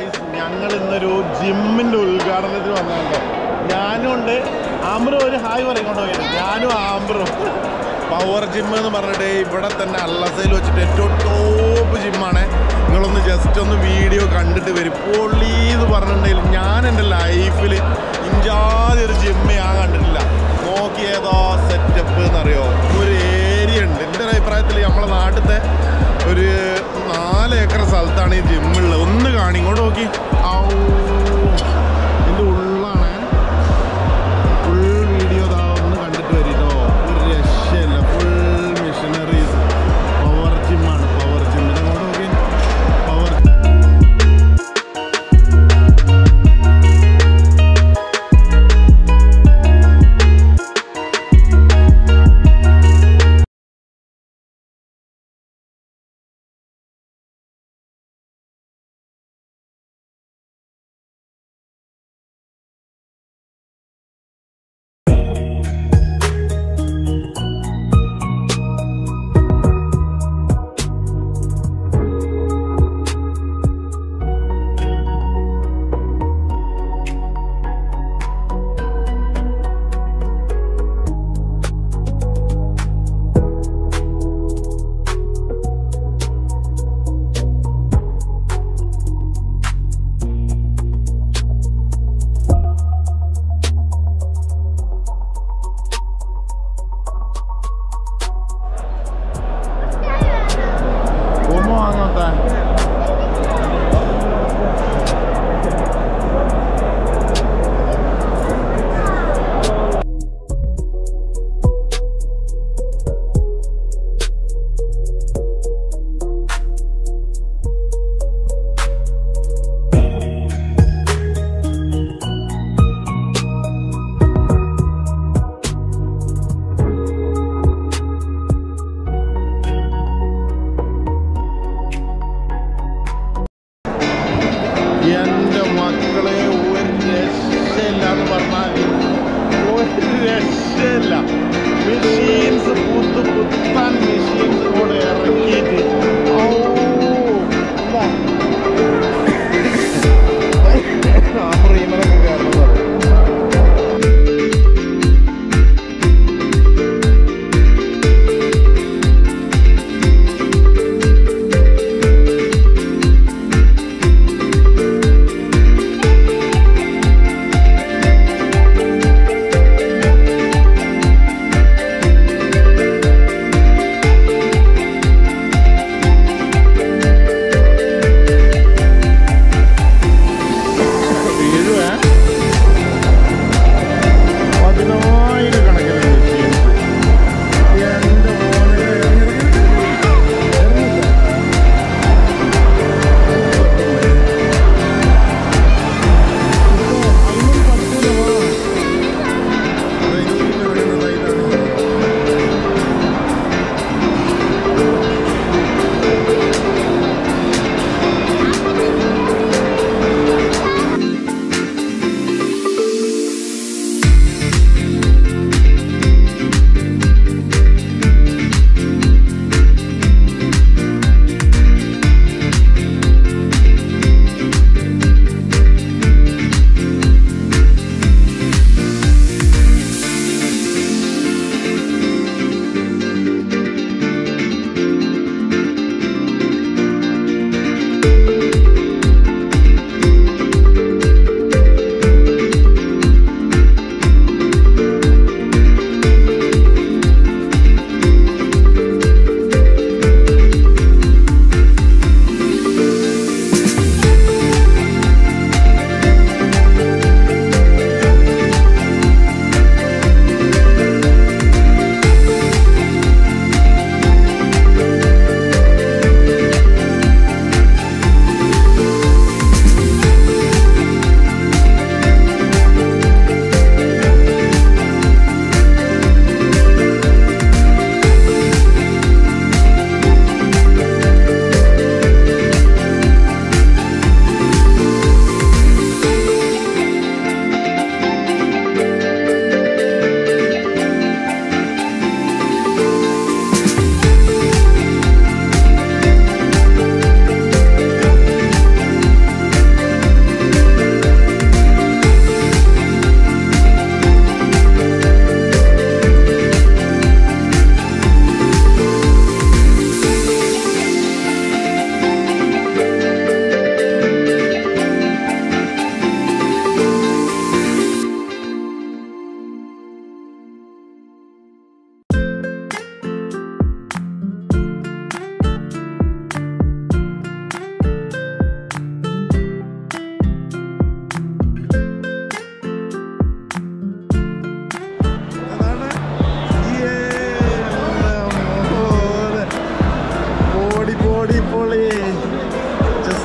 Guys ഞങ്ങൾ ഇന്നൊരു ജിമ്മിന്റെ ഉദ്ഘാടനത്തിന് വന്നതാണ് ഞാനും ഉണ്ട് ആംബ്രും ഒരു ഹായ് പറയിക്കൊണ്ട് പോയത് ഞാനും ആംബ്രും പവർ ജിം എന്ന് പറഞ്ഞിട്ട് ഇവിടെ തന്നെ അള്ളസയിൽ വെച്ചിട്ട് ഏറ്റവും ടോപ്പ് ജിമ്മാണ് നിങ്ങളൊന്ന് ജസ്റ്റ് ഒന്ന് വീഡിയോ കണ്ടിട്ട് വരും പൊള്ളി എന്ന് പറഞ്ഞിട്ടുണ്ടെങ്കിൽ ഞാൻ എൻ്റെ ലൈഫിൽ ഇഞ്ചാതി ഒരു ജിമ്മ് ഞാൻ കണ്ടിട്ടില്ല നോക്കി ഏതോ സെറ്റപ്പ് എന്നറിയോ ഒരു ഏരിയ ഉണ്ട് എൻ്റെ ഒരു അഭിപ്രായത്തിൽ നമ്മളെ നാട്ടിലത്തെ ഒരു നാല് ഏക്കർ സ്ഥലത്താണ് ഈ ജിമ്മുള്ളത് ഒന്ന് കാണി ഇങ്ങോട്ട് നോക്കി ഔ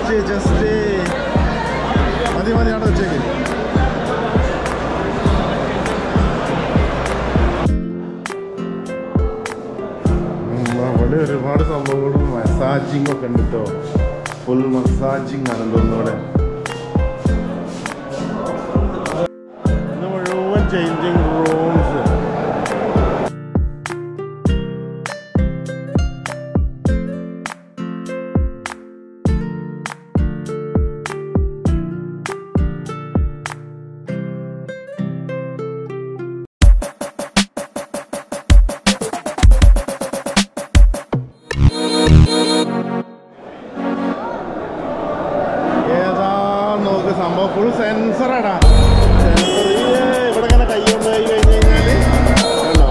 ജസ്റ്റ് ജസ്റ്റ് മതി മതി അവിടെ വെച്ചേക്ക് ഉം, അവിടെ ഒരുപാട് സംഭവങ്ങളും മസാജിങ് ഒക്കെ ഉണ്ട് കേട്ടോ ഫുൾ മസാജിങ് ആണ് തോന്നുന്നു ഇവിടെ ഇന്ന് മുഴുവൻ ചേഞ്ചിങ് റൂംസ് ഏതാ നോക്ക് സംഭവം ഫുൾ സെൻസറാടാ സെൻസർ ഇവിടെ ഇങ്ങനെ കൈ കൊണ്ട് കൈ കഴിഞ്ഞ് കഴിഞ്ഞാല് കണ്ടോ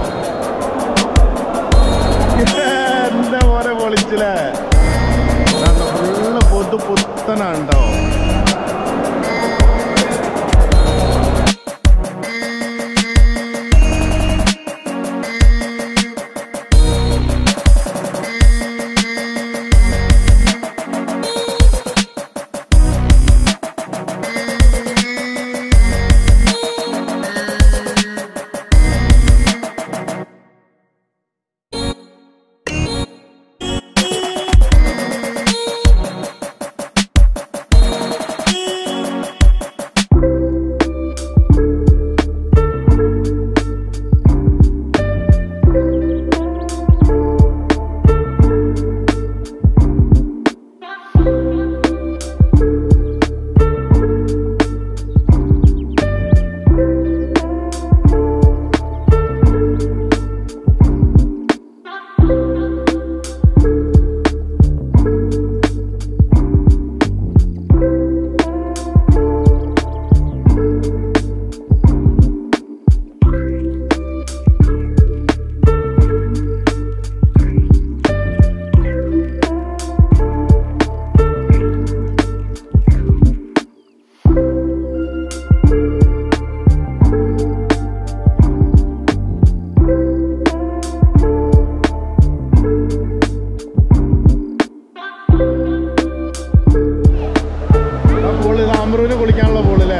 എന്റെ പോലെ പൊളിച്ചില്ലേ ഫുള്ള് പൊതു പുത്തനുണ്ടോ ആ പൂള് താമരൂര് കുളിക്കാനുള്ള പൂള് അല്ലേ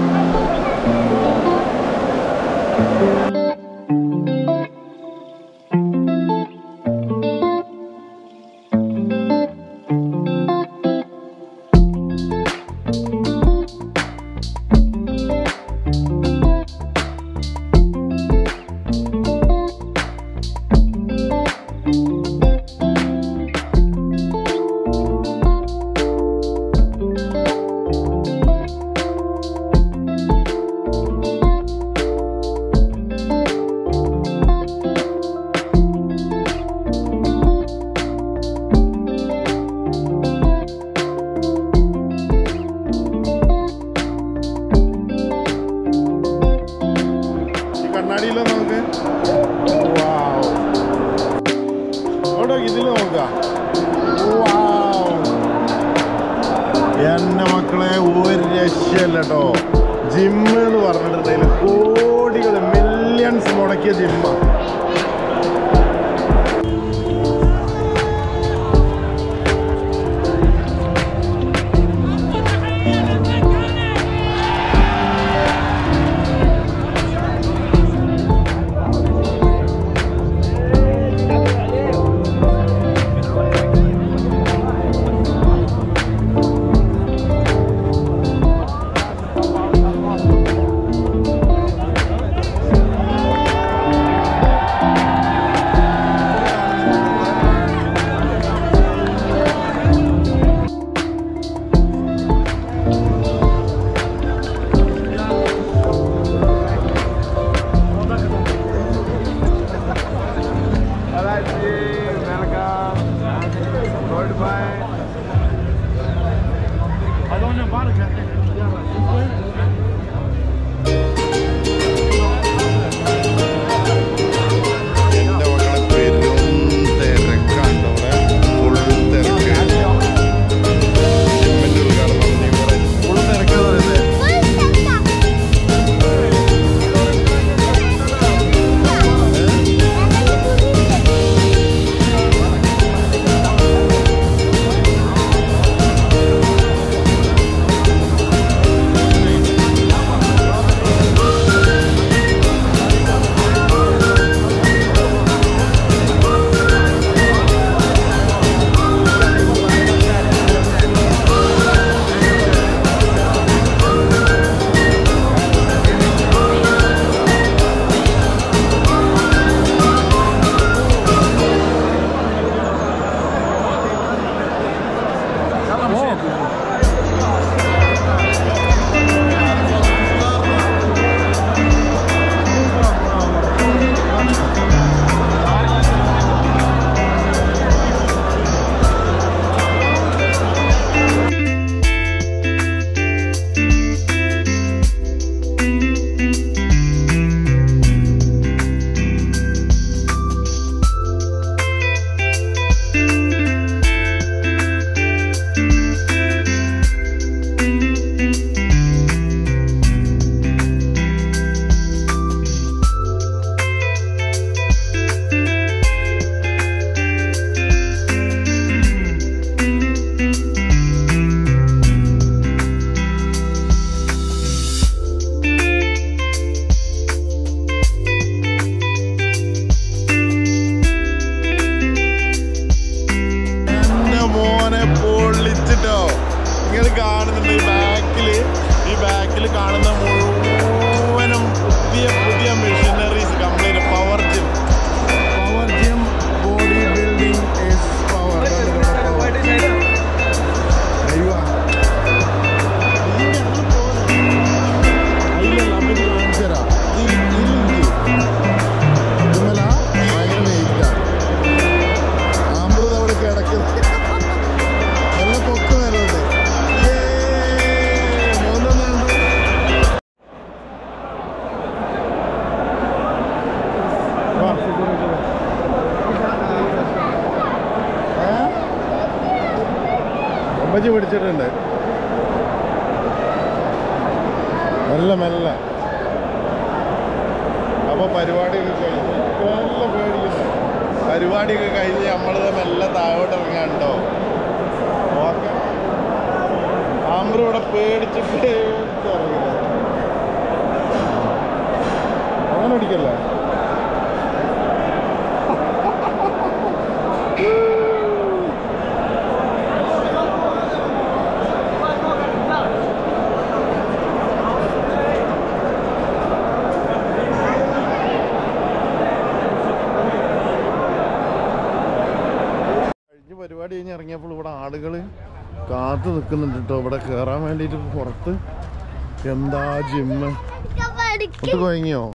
ഈ കണ്ണാടിയിലോ നമുക്ക് Wow. അവിടെ ഇതിൽ നോക്കാം Wow. എന്റെ മക്കളെ ഒരു രക്ഷയല്ല കേട്ടോ ജിമ്മ് എന്ന് പറഞ്ഞിട്ടുണ്ടെങ്കിൽ കോടികൾ മില്യൺസ് മുടക്കിയ ജിമ്മ കാണുന്നുണ്ട് ഈ ബാക്കില് ഈ ബാക്കിൽ കാണുന്ന മുഴുവനും പുതിയ പുതിയ machineries complete power gym power gym body building is power അയ്യോ ഇല്ലല്ല അപ്പൊ ഇത് കാണിച്ചു തരാം ഇത് ഇരുഞ്ച് ഇതുമല്ല ഭയങ്കര വെയിറ്റാ ആമ്പത് അവിടെ കിടക്കുന്നത് നല്ല പൊക്കം വരുന്നുണ്ട് മൂന്നെണ്ണുണ്ട് ഒമ്പജി പിടിച്ചിട്ടുണ്ട് മെല്ലെ മെല്ലെ അപ്പൊ പരിപാടിയൊക്കെ കഴിഞ്ഞ് നല്ല പേടിക്കുന്നു പരിപാടിയൊക്കെ കഴിഞ്ഞ് നമ്മളിത് മെല്ലെ താഴോട്ട് ഇറങ്ങാണ്ടോ ഓക്കെ ആമ്പ്ര ഇവിടെ പേടിച്ച് പേടിച്ച് ഇറങ്ങുന്നത് അങ്ങനെ അടിക്കല്ലേ കഴിഞ്ഞ പരിപാടി കഴിഞ്ഞ് ഇറങ്ങിയപ്പോൾ ഇവിടെ ആളുകൾ കാത്തു നിൽക്കുന്നുണ്ട് കേട്ടോ ഇവിടെ കയറാൻ വേണ്ടിയിട്ട് പുറത്ത് എന്താ ജിമ്മ് പഠിക്കും ഒത്ത് കൊയങ്ങിയോ